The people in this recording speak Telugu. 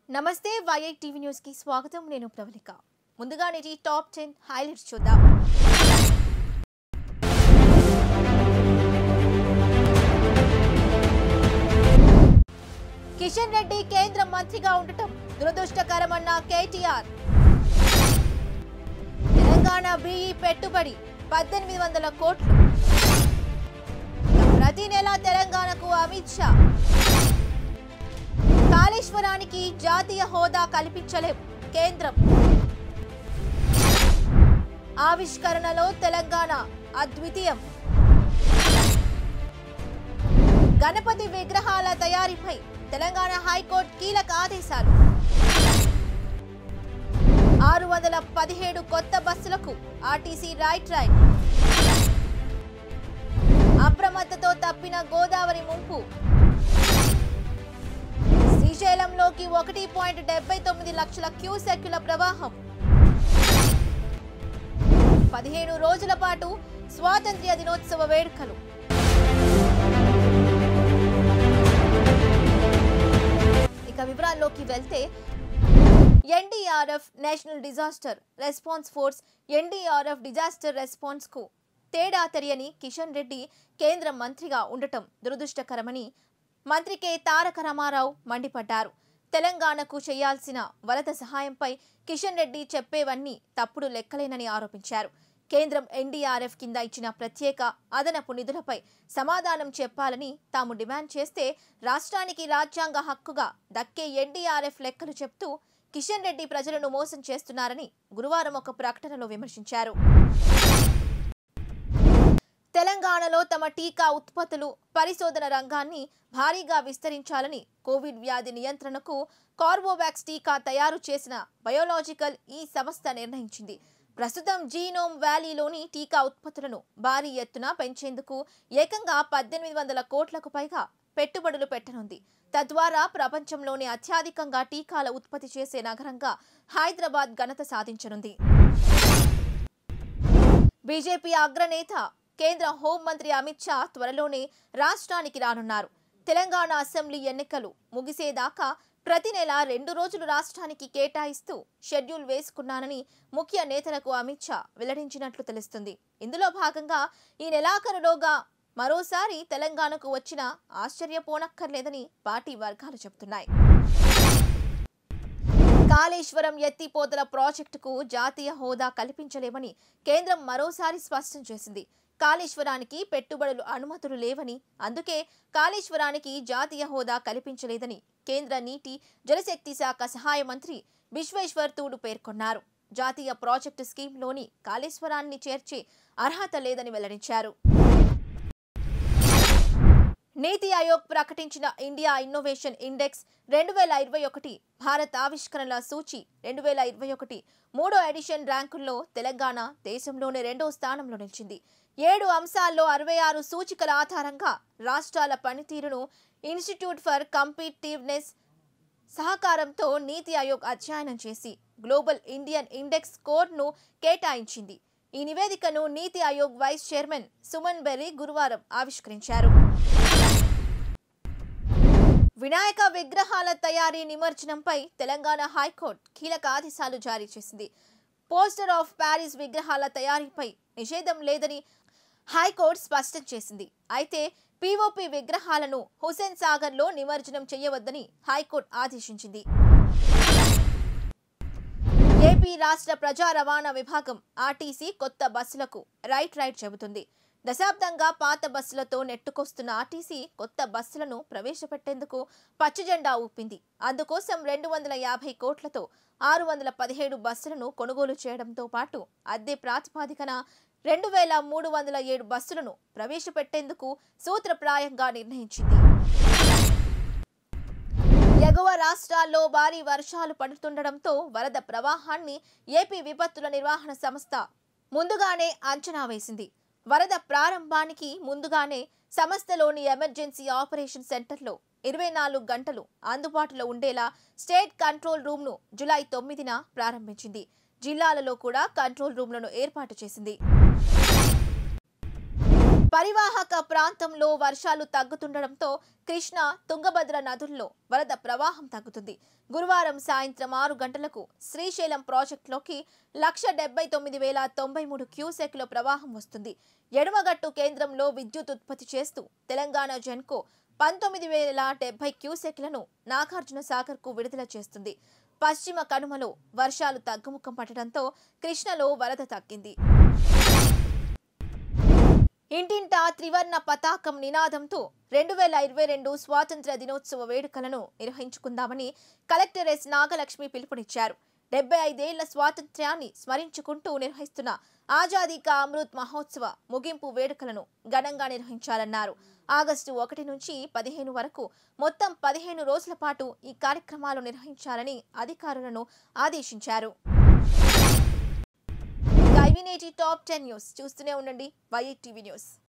నమస్తే వైఐ టీవీ న్యూస్ కి స్వాగతం నేను ప్రవళిక ముందుగా నేటి టాప్ టెన్ హైలైట్స్ చూద్దాం కిషన్ రెడ్డి కేంద్ర మంత్రిగా ఉండటం దురదృష్టకరమన్న కేటీఆర్ తెలంగాణ బీఈ పెట్టుబడి పద్దెనిమిది వందల కోట్లు ప్రతి నెల తెలంగాణకు అమిత్ షా కాళేశ్వరానికి జాతీయ హోదా కల్పించలేం కేంద్రం ఆవిష్కరణలో తెలంగాణ అద్వితీయం గణపతి విగ్రహాల తయారీపై తెలంగాణ హైకోర్టు కీలక ఆదేశాలు ఆరు వందల పదిహేడు కొత్త బస్సులకు ఆర్టీసీ రైట్ రైట్ అప్రమత్తతో తప్పిన గోదావరి ముంపు శ్రీశైలంలోకి ఒకటి పాయింట్ డెబ్బై తొమ్మిది లక్షల క్యూసెక్కుల ప్రవాహం పదిహేను రోజుల పాటు స్వాతంత్ర్య దినోత్సవ వేడుకలు ఇక వివరాల్లోకి వెళ్తే NDRF national disaster response force NDRF disaster response కు తేడా తెలియని కిషన్ రెడ్డి కేంద్ర మంత్రిగా ఉండటం దురదృష్టకరమని మంత్రి కె తారక రామారావు మండిపడ్డారు తెలంగాణకు చేయాల్సిన వరద సహాయంపై కిషన్ రెడ్డి చెప్పేవన్నీ తప్పుడు లెక్కలేనని ఆరోపించారు కేంద్రం ఎన్డీఆర్ఎఫ్ కింద ఇచ్చిన ప్రత్యేక అదనపు నిధులపై సమాధానం చెప్పాలని తాము డిమాండ్ చేస్తే రాష్ట్రానికి రాజ్యాంగ హక్కుగా దక్కే ఎన్డీఆర్ఎఫ్ లెక్కలు చెప్తూ కిషన్ రెడ్డి ప్రజలను మోసం చేస్తున్నారని గురువారం ఒక ప్రకటనలో విమర్శించారు తెలంగాణలో తమ టీకా ఉత్పత్తులు పరిశోధన రంగాన్ని భారీగా విస్తరించాలని కోవిడ్ వ్యాధి నియంత్రణకు కార్బోవాక్స్ టీకా తయారు చేసిన బయోలాజికల్ ఈ సంస్థ నిర్ణయించింది ప్రస్తుతం జీనోమ్ వ్యాలీలోని టీకా ఉత్పత్తులను భారీ ఎత్తున పెంచేందుకు ఏకంగా పద్దెనిమిది వందల కోట్లకు పైగా పెట్టుబడులు పెట్టనుంది తద్వారా ప్రపంచంలోనే అత్యధికంగా టీకాల ఉత్పత్తి చేసే నగరంగా హైదరాబాద్ ఘనత సాధించనుంది బీజేపీ అగ్రనేత కేంద్ర హోంమంత్రి అమిత్ షా త్వరలోనే రాష్ట్రానికి రానున్నారు తెలంగాణ అసెంబ్లీ ఎన్నికలు ముగిసేదాకా ప్రతి నెల రెండు రోజులు రాష్ట్రానికి కేటాయిస్తూ షెడ్యూల్ వేసుకున్నానని ముఖ్య నేతలకు అమిత్ షా వెల్లడించినట్లు తెలుస్తుంది ఇందులో భాగంగా ఈ నెలాఖరులోగా మరోసారి తెలంగాణకు వచ్చిన ఆశ్చర్యపోనక్కర్లేదని పార్టీ వర్గాలు చెబుతున్నాయి కాళేశ్వరం ఎత్తిపోతల ప్రాజెక్టుకు జాతీయ హోదా కల్పించలేమని కేంద్రం మరోసారి స్పష్టం చేసింది కాళేశ్వరానికి పెట్టుబడులు అనుమతులు లేవని అందుకే కాళేశ్వరానికి జాతీయ హోదా కల్పించలేదని కేంద్ర నీటి జలశక్తి శాఖ సహాయ మంత్రి విశ్వేశ్వర్ తూడు పేర్కొన్నారు జాతీయ ప్రాజెక్టు స్కీమ్లోని కాళేశ్వరాన్ని చేర్చే అర్హత లేదని వెల్లడించారు నీతి ఆయోగ్ ప్రకటించిన ఇండియా ఇన్నోవేషన్ ఇండెక్స్ రెండు వేల ఇరవై ఒకటి భారత్ ఆవిష్కరణల సూచి రెండు వేల ఇరవై ఒకటి మూడో ఎడిషన్ ర్యాంకుల్లో తెలంగాణ దేశంలోనే రెండో స్థానంలో నిలిచింది ఏడు అంశాల్లో అరవై ఆరు సూచికల ఆధారంగా రాష్ట్రాల పనితీరును ఇన్స్టిట్యూట్ ఫర్ కంపిటివ్నెస్ సహకారంతో నీతి ఆయోగ్ అధ్యయనం చేసి గ్లోబల్ ఇండియన్ ఇండెక్స్ స్కోర్ను కేటాయించింది ఈ నివేదికను నీతి ఆయోగ్ వైస్ చైర్మన్ సుమన్ బెర్రీ గురువారం ఆవిష్కరించారు వినాయక విగ్రహాల తయారీ నిమజ్జనంపై తెలంగాణ హైకోర్టు కీలక ఆదేశాలు జారీ చేసింది పోస్టర్ ఆఫ్ ప్యారిస్ విగ్రహాల తయారీపై నిషేధం లేదని హైకోర్టు స్పష్టం చేసింది అయితే పీఓపీ విగ్రహాలను హుసేన్ సాగర్లో నిమజ్జనం చేయవద్దని హైకోర్టు ఆదేశించింది ఏపీ రాష్ట్ర ప్రజా రవాణా విభాగం ఆర్టీసీ కొత్త బస్సులకు రైట్ రైట్ చెబుతుంది దశాబ్దంగా పాత బస్సులతో నెట్టుకొస్తున్న ఆర్టీసీ కొత్త బస్సులను ప్రవేశపెట్టేందుకు పచ్చజెండా ఊపింది అందుకోసం రెండు వందల యాభై కోట్లతో ఆరు వందల పదిహేడు బస్సులను కొనుగోలు చేయడంతో పాటు అద్దె ప్రాతిపాదికన రెండు వేల మూడు వందల ఏడు బస్సులను ప్రవేశపెట్టేందుకు సూత్రప్రాయంగా నిర్ణయించింది ఎగువ రాష్ట్రాల్లో భారీ వర్షాలు పడుతుండటంతో వరద ప్రవాహాన్ని ఏపీ విపత్తుల నిర్వహణ సంస్థ ముందుగానే అంచనా వేసింది వరద ప్రారంభానికి ముందుగానే సంస్థలోని ఎమర్జెన్సీ ఆపరేషన్ సెంటర్లో ఇరవై నాలుగు గంటలు అందుబాటులో ఉండేలా స్టేట్ కంట్రోల్ రూమ్ను జులై తొమ్మిదిన ప్రారంభించింది జిల్లాలలో కూడా కంట్రోల్ రూమ్లను ఏర్పాటు చేసింది పరివాహక ప్రాంతంలో వర్షాలు తగ్గుతుండటంతో కృష్ణ తుంగభద్ర నదుల్లో వరద ప్రవాహం తగ్గుతుంది గురువారం సాయంత్రం ఆరు గంటలకు శ్రీశైలం ప్రాజెక్టులోకి లక్ష డెబ్బై తొమ్మిది వేల తొంభై మూడు క్యూసెక్ల ప్రవాహం వస్తుంది ఎడమగట్టు కేంద్రంలో విద్యుత్ ఉత్పత్తి చేస్తూ తెలంగాణ జెన్కో పంతొమ్మిది వేల డెబ్బై క్యూసెక్లను నాగార్జున సాగర్కు విడుదల చేస్తుంది పశ్చిమ కనుమలో వర్షాలు తగ్గుముఖం పట్టడంతో కృష్ణలో వరద తగ్గింది ఇంటింటా త్రివర్ణ పతాకం నినాదంతో రెండు వేల ఇరవై రెండు స్వాతంత్ర దినోత్సవ వేడుకలను నిర్వహించుకుందామని కలెక్టర్ ఎస్ నాగలక్ష్మి పిలుపునిచ్చారు డెబ్బై ఐదేళ్ల స్వాతంత్ర్యాన్ని స్మరించుకుంటూ నిర్వహిస్తున్న ఆజాదీ కా అమృత్ మహోత్సవ ముగింపు వేడుకలను ఘనంగా నిర్వహించాలన్నారు ఆగస్టు ఒకటి నుంచి పదిహేను వరకు మొత్తం పదిహేను రోజుల పాటు ఈ కార్యక్రమాలు నిర్వహించాలని అధికారులను ఆదేశించారు ఐవినేటి టాప్ టెన్ న్యూస్ చూస్తూనే ఉండండి వైఈ టీవీ న్యూస్